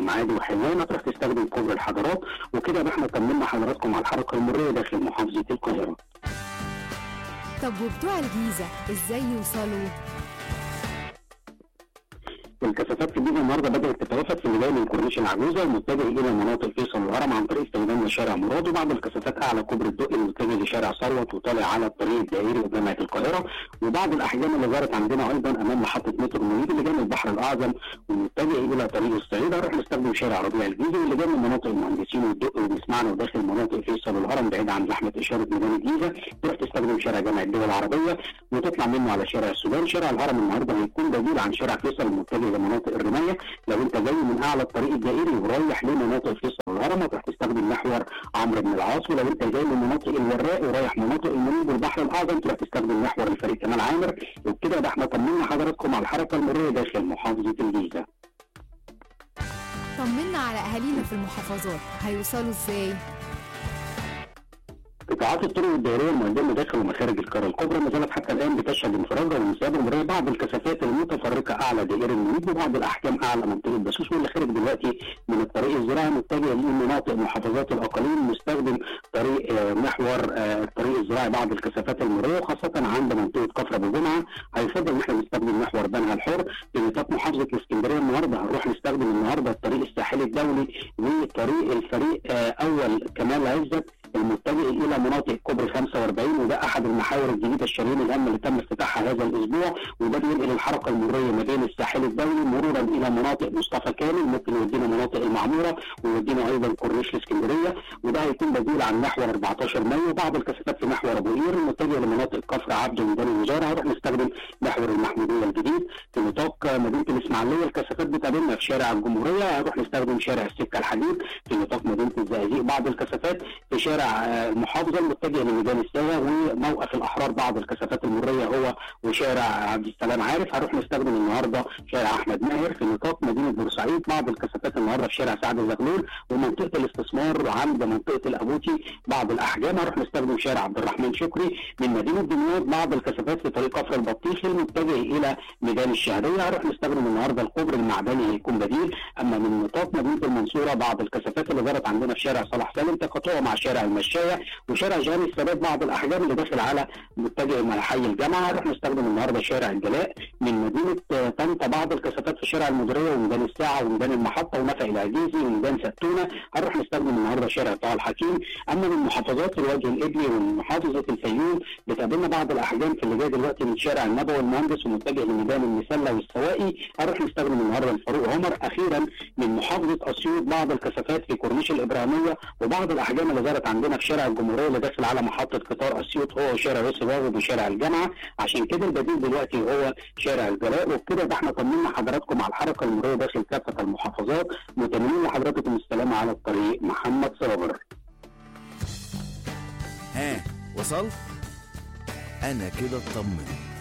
المعادي وحلوان هتروح تستخدم كوبري الحضارات وكده يبقى احنا طمنا حضراتكم على الحركه المروريه داخل محافظه القاهره. طب وبتوع الجيزة ازاي يوصلوا؟ الكثافات في الجيزه النهارده بدات تتوافد في البدايه من كورنيش العجوزه المتجه الى مناطق فيصل والهرم عن طريق استخدام شارع مراد وبعض الكثافات اعلى كوبري الدقي المتجه لشارع ثروت وطالع على الطريق الدائري وجامعه القاهره وبعض الاحجام اللي ظهرت عندنا ايضا امام محطه مترو المنيب اللي جاي من البحر الاعظم والمتجه الى طريق الصعيد هنروح نستخدم شارع ربيع الجيزي واللي جاي من مناطق المهندسين والدقي وبسمعنا وداخل مناطق فيصل والهرم بعيد عن زحمه اشاره ميدان الجيزه تروح تستخدم شارع جامعه الدول العربيه وتطلع منه على شارع السودان شارع الهرم النهارده هيكون بديل عن شارع فيصل المتجه لمناطق الرمايه لو انت جاي من اعلى الطريق الدائري ورايح لمناطق فيصل والهرم هتروح تستخدم محور عمرو بن العاص ولو انت جاي من مناطق الوراق ورايح مناطق المنيب والبحر الاعظم تروح تستخدم محور الفريق كمال عامر وبكده يبقى احنا طمنا حضراتكم على الحركه المروريه داخل محافظه الجيزه. طمنا على اهالينا في المحافظات هيوصلوا ازاي؟ قطاعات الطرق الدائريه المقدمه داخل ومخارج القاره الكبرى ما زالت حتى الان بتشهد انفراجه وانسياب المروريه بعض الكثافات المتفرقه اعلى دائري المنيب وبعض الاحجام اعلى منطقه بسوس واللي خارج دلوقتي من الطريق الزراعي متجه لمناطق محافظات الاقاليم مستخدم طريق آه، محور آه، الطريق الزراعي بعض الكثافات المروريه وخاصه عند منطقه كفر ابو جمعه هيفضل ان احنا نستخدم محور بنها الحر في نطاق محافظه الاسكندريه النهارده هنروح نستخدم النهارده الطريق الساحلي الدولي وطريق الفريق آه، اول كمال عزت المتجه الى مناطق كوبري 45 وده احد المحاور الجديده الشريان الهامه اللي تم افتتاحها هذا الاسبوع وده بينقل الحركه المروريه ما بين الساحل الدولي مرورا الى مناطق مصطفى كامل ممكن يودينا مناطق المعموره ويودينا ايضا كورنيش الاسكندريه وده هيكون بديل عن محور 14 مايو وبعض الكثافات في محور ابو قير المتجه لمناطق كفر عبد وميدان الوزاره هنروح نستخدم محور المحموديه الجديد في نطاق مدينه الاسماعيليه الكثافات بتقابلنا في شارع الجمهوريه هنروح نستخدم شارع السكه الحديد في نطاق مدينه الزقازيق بعض الكثافات في شارع آه، المحافظه المتجه لميدان الساوه وموقف الاحرار بعض الكثافات المروريه هو وشارع عبد السلام عارف هنروح نستخدم النهارده شارع احمد ماهر في نطاق مدينه بورسعيد بعض الكثافات النهارده في شارع سعد الزغلول ومنطقه الاستثمار عند منطقه الابوتي بعض الاحجام هنروح نستخدم شارع عبد الرحمن شكري من مدينه دمياط بعض الكثافات في طريق كفر البطيخ المتجه الى ميدان الشهريه هنروح نستخدم النهارده الكوبري المعدني هيكون بديل اما من نطاق مدينه المنصوره بعض الكثافات اللي ظهرت عندنا في شارع صلاح سالم تقاطعه مع شارع المشايه وشارع جامع السادات بعض الاحجام اللي داخل على متجه مع حي الجامعه هنروح نستخدم النهارده شارع الجلاء من مدينه آه، طنطا بعض الكثافات في شارع المديريه وميدان الساعه وميدان المحطه ونفع العزيزي وميدان ستونه هنروح نستخدم النهارده شارع طه الحكيم اما من محافظات الوجه الابلي ومن محافظه الفيوم بتقابلنا بعض الاحجام في اللي جاي دلوقتي من شارع النبوي المهندس ومتجه لميدان المسله والسواقي هنروح نستخدم النهارده الفاروق عمر اخيرا من محافظه اسيوط بعض الكثافات في كورنيش الابراهيميه وبعض الاحجام اللي ظهرت عندنا في شارع الجمهوريه اللي داخل على محطه قطار اسيوط هو شارع يوسف راغب وشارع الجامعه عشان كده البديل دلوقتي هو شارع الجلاء وبكده ده احنا طمنا حضراتكم على الحركه المروريه داخل كافه المحافظات متمنين لحضراتكم السلامه على الطريق محمد صابر ها وصلت انا كده اطمنت